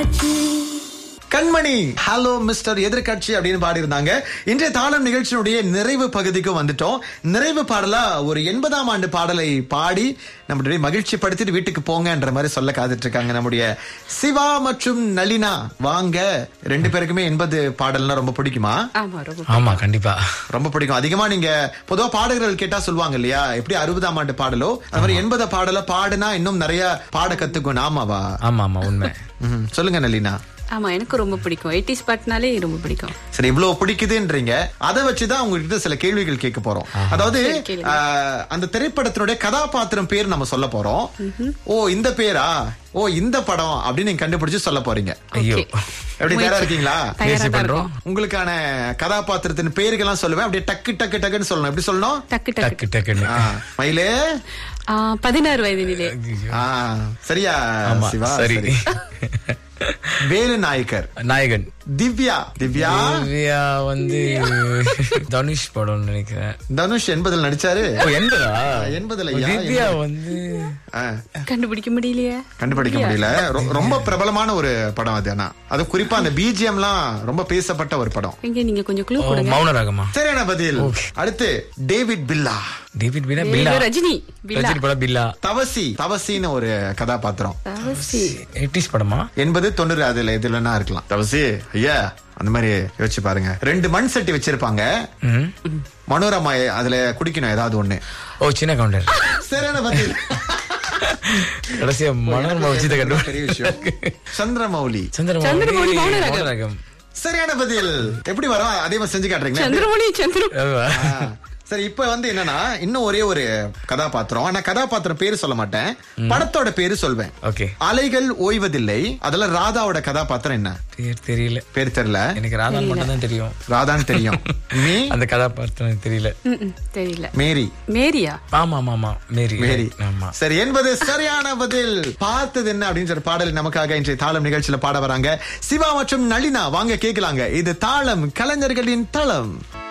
எதிர்காட்சி கண்மணி hello mister எதிர்கட்சி அப்படின்னு பாடியிருந்தாங்க இன்றைய தாளம் நிகழ்ச்சியினுடைய நிறைவு பகுதிக்கு வந்துட்டோம் நிறைவு பாடலா ஒரு எண்பதாம் ஆண்டு பாடலை பாடி நம்மளுடைய மகிழ்ச்சி படுத்திட்டு வீட்டுக்கு போங்கன்ற மாதிரி சொல்ல காத்துட்டு இருக்காங்க நம்முடைய சிவா மற்றும் நளினா வாங்க ரெண்டு பேருக்குமே எண்பது பாடல்னா ரொம்ப பிடிக்குமா ஆமா ரொம்ப ஆமா கண்டிப்பா ரொம்ப பிடிக்கும் அதிகமா நீங்க பொதுவா பாடகர்கள் கேட்டா சொல்லுவாங்க இல்லையா எப்படி அறுபதாம் ஆண்டு பாடலோ அது மாதிரி எண்பது பாடல பாடுனா இன்னும் நிறைய பாட கத்துக்கணும் ஆமாவா ஆமா ஆமா உண்மை ம்ஹும். சொல்லுங்க நளினா ஆமா எனக்கு ரொம்ப பிடிக்கும் எயிட்டிஸ் பாட்டுனாலே ரொம்ப பிடிக்கும் சரி இவ்வளவு பிடிக்குதுன்றீங்க அதை வச்சுதான் உங்ககிட்ட சில கேள்விகள் கேட்க போறோம் அதாவது சரி, கேளுங்க. ஆஹ், அந்த திரைப்படத்தினுடைய கதாபாத்திரம் பேர் நம்ம சொல்ல போறோம் ஓ இந்த பேரா ஓ இந்த படம் அப்படின்னு நீங்க கண்டுபிடிச்சு சொல்ல போறீங்க ஐயோ Okay. எப்படி தயாரா முயற்சி. இருக்கீங்களா தயாரா முயற்சி தான் பண்றோம். இருக்கோம். உங்களுக்கான கதாபாத்திரத்தின் பேர்கள்லாம் சொல்லுவேன் அப்படியே டக்கு டக்கு டக்குன்னு சொல்லணும் எப்படி சொல்லணும் டக்கு டக்கு டக்கு டக்குன்னு ஆ, மயிலே ஆ, பதினாறு வயதினிலே ஆ, சரியா ஆமா சிவா சரி வேலு நாயக்கர் நாயகன் திவ்யா திவ்யா திவ்யா வந்து தனுஷ் படம்னு நினைக்கிறேன் தனுஷ் எண்பதுல நடிச்சாரு ஓ எண்பதா எண்பதுல ஐயா, திவ்யா எண்பது. வந்து ஆ, கண்டுபிடிக்க முடியலையே கண்டுபிடிக்க முடியல ரொ- ரொம்ப பிரபலமான ஒரு படம் அது ஆனா அது குறிப்பா அந்த பிஜிஎம்லாம் ரொம்ப பேசப்பட்ட ஒரு படம் எங்க நீங்க கொஞ்சம் க்ளூ ஓ, கொடுங்க மௌன ராகமா சரியான பதில் அடுத்து டேவிட் பில்லா டேவிட் பில்லா இது பில்லா ரஜினி பில்லா ரஜினி படம் பில்லா தவசி தவசின்னு ஒரு கதாபாத்திரம் தவசி எயிட்டிஸ் படமா எண்பது தொண்ணூறு அதுல எதுலன்னா இருக்கலாம் தவசி ஐயா அந்த மாதிரி யோசிச்சு பாருங்க ரெண்டு மண் சட்டி வச்சிருப்பாங்க ம். மனோரமா அதுல குடிக்கணும் ஏதாவது ஒண்ணு ஓ சின்ன கவுண்டர் சரியான பதில் கடைசியா மனோரமா வச்சு கண்டு பெரிய விஷயம் சந்திரமௌலி சந்திரமௌலி சந்திரமௌலி மௌன ராகம். மௌன ராகம் சரியான பதில் எப்படி வரும் அதே மாதிரி செஞ்சு காட்டுறீங்களா சந்திரமொழி சந்திர அதுவா? ஆ. சரி இப்ப வந்து என்னன்னா இன்னும் ஒரே ஒரு கதாபாத்திரம் ஆனா கதாபாத்திரம் பேரு சொல்ல மாட்டேன் படத்தோட பேரு சொல்வேன் ஓகே அலைகள் ஓய்வதில்லை அதுல ராதாவோட கதாபாத்திரம் என்ன பேர் தெரியல பேர் தெரியல எனக்கு ராதா மட்டும் தான் தெரியும் ராதான்னு தெரியும் மீ அந்த கதாபாத்திரம் எனக்கு தெரியல ம், ம், தெரியல மேரி மேரியா ஆமா ஆமா ஆமா மேரி மேரி ஆமா சரி என்பது சரியான பதில் பார்த்தது என்ன அப்படின்னு சொல்லி பாடல் நமக்காக இன்றைய தாளம் நிகழ்ச்சியில பாட வராங்க சிவா மற்றும் நளினா வாங்க கேட்கலாங்க இது தாளம் கலைஞர்களின் தளம்